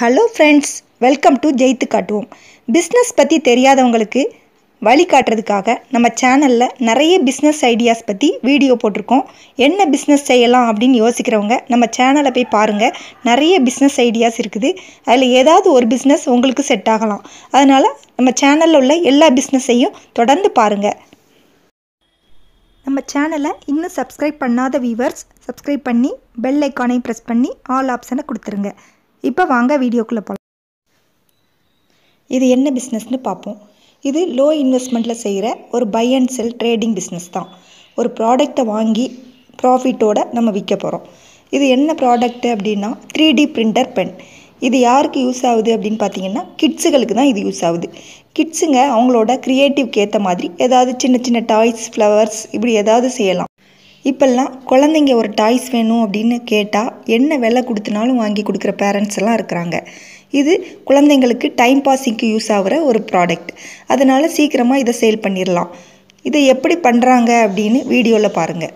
hello friends welcome to ஜெயித்து காட்டுவோம் business பற்றி தெரியாதவங்களுக்கு வழி காட்டுறதுக்காக நம்ம சேனலில் நிறைய பிஸ்னஸ் ஐடியாஸ் பற்றி வீடியோ போட்டிருக்கோம் என்ன பிஸ்னஸ் செய்யலாம் அப்படின்னு யோசிக்கிறவங்க நம்ம சேனலை போய் பாருங்கள் நிறைய பிஸ்னஸ் ஐடியாஸ் இருக்குது அதில் ஏதாவது ஒரு பிஸ்னஸ் உங்களுக்கு செட் ஆகலாம் அதனால் நம்ம சேனலில் உள்ள எல்லா பிஸ்னஸையும் தொடர்ந்து பாருங்கள் நம்ம சேனலை இன்னும் சப்ஸ்கிரைப் பண்ணாத வியூவர்ஸ் சப்ஸ்கிரைப் பண்ணி பெல் ஐக்கானையும் ப்ரெஸ் பண்ணி ஆல் ஆப்ஷனை கொடுத்துருங்க இப்போ வாங்க வீடியோக்குள்ளே போகலாம் இது என்ன பிஸ்னஸ்னு பார்ப்போம் இது லோ இன்வெஸ்ட்மெண்ட்டில் செய்கிற ஒரு buy and sell trading business தான் ஒரு ப்ராடக்டை வாங்கி ப்ராஃபிட்டோட நம்ம விற்க போகிறோம் இது என்ன ப்ராடக்ட் அப்படின்னா த்ரீ டி பிரிண்டர் பென் இது யாருக்கு யூஸ் ஆகுது அப்படின்னு பார்த்தீங்கன்னா கிட்ஸுகளுக்கு தான் இது யூஸ் ஆகுது கிட்ஸுங்க அவங்களோட க்ரியேட்டிவ்க்கு ஏற்ற மாதிரி ஏதாவது சின்ன சின்ன டாய்ஸ் ஃப்ளவர்ஸ் இப்படி ஏதாவது செய்யலாம் இப்போல்லாம் குழந்தைங்க ஒரு டாய்ஸ் வேணும் அப்படின்னு கேட்டால் என்ன விலை கொடுத்தனாலும் வாங்கி கொடுக்குற பேரண்ட்ஸ் எல்லாம் இருக்கிறாங்க இது குழந்தைங்களுக்கு டைம் பாஸிங்க்கு யூஸ் ஆகிற ஒரு ப்ராடக்ட் அதனால் சீக்கிரமாக இதை சேல் பண்ணிடலாம் இதை எப்படி பண்ணுறாங்க அப்படின்னு வீடியோவில் பாருங்கள்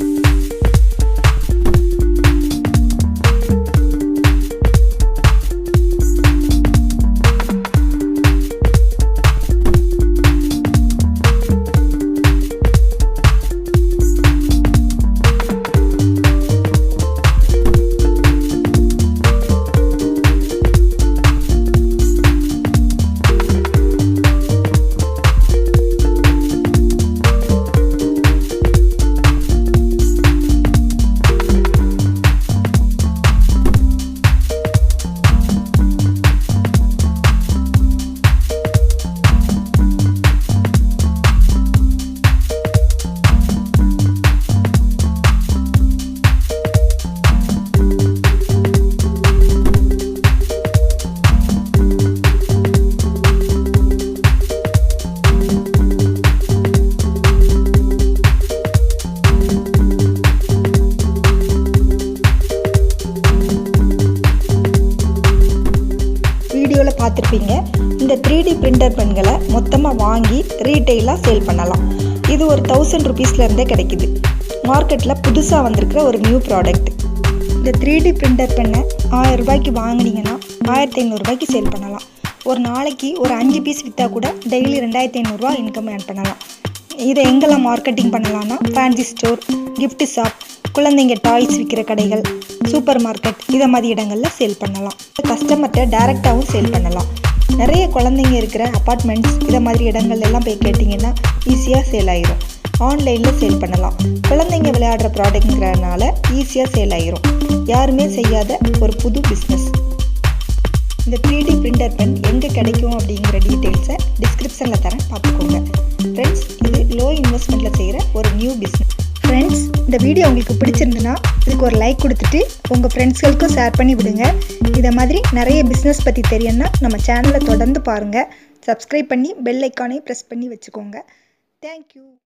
வீடியோவில் பார்த்துருப்பீங்க இந்த த்ரீ டி பிரிண்டர் பென்களை மொத்தமாக வாங்கி ரீட்டெயிலாக சேல் பண்ணலாம் இது ஒரு தௌசண்ட் ருபீஸ்லேருந்தே கிடைக்குது மார்க்கெட்டில் புதுசாக வந்திருக்கிற ஒரு நியூ ப்ராடக்ட் இந்த த்ரீ டி பிரிண்டர் பெண்ணை ஆயிரம் ரூபாய்க்கு வாங்கினீங்கன்னா ஆயிரத்தி ஐநூறுரூபாய்க்கு சேல் பண்ணலாம் ஒரு நாளைக்கு ஒரு அஞ்சு பீஸ் விற்றா கூட டெய்லி ரெண்டாயிரத்தி ஐநூறுரூவா இன்கம் ஏர்ன் பண்ணலாம் இதை எங்கெல்லாம் மார்க்கெட்டிங் பண்ணலாம்னா ஃபேன்சி ஸ்டோர் gift ஷாப் குழந்தைங்க டாய்ஸ் விற்கிற கடைகள் சூப்பர் மார்க்கெட் இதை மாதிரி இடங்களில் சேல் பண்ணலாம் கஸ்டமர்கிட்ட டேரெக்டாகவும் சேல் பண்ணலாம் நிறைய குழந்தைங்க இருக்கிற அப்பார்ட்மெண்ட்ஸ் இதை மாதிரி இடங்கள் எல்லாம் போய் கேட்டிங்கன்னா ஈஸியாக சேல் ஆயிரும் ஆன்லைனில் சேல் பண்ணலாம் குழந்தைங்க விளையாடுற ப்ராடக்ட்ங்கிறனால ஈஸியாக சேல் ஆயிரும் யாருமே செய்யாத ஒரு புது பிஸ்னஸ் இந்த த்ரீ டி பிரிண்டர் பென் எங்கே கிடைக்கும் அப்படிங்கிற டீட்டெயில்ஸை டிஸ்கிரிப்ஷனில் தரேன் பார்த்துக்கோங்க ஃப்ரெண்ட்ஸ் இது லோ இன்வெஸ்ட்மெண்ட்டில் செய்கிற ஒரு நியூ பிஸ்னஸ் ஃப்ரெண்ட்ஸ் இந்த வீடியோ உங்களுக்கு பிடிச்சிருந்துன்னா இதுக்கு ஒரு லைக் கொடுத்துட்டு உங்கள் ஃப்ரெண்ட்ஸ்களுக்கும் ஷேர் பண்ணி விடுங்க இதை மாதிரி நிறைய பிஸ்னஸ் பற்றி தெரியணும்னா நம்ம சேனலை தொடர்ந்து பாருங்கள் சப்ஸ்கிரைப் பண்ணி பெல் ஐக்கானையும் ப்ரெஸ் பண்ணி வச்சுக்கோங்க தேங்க்யூ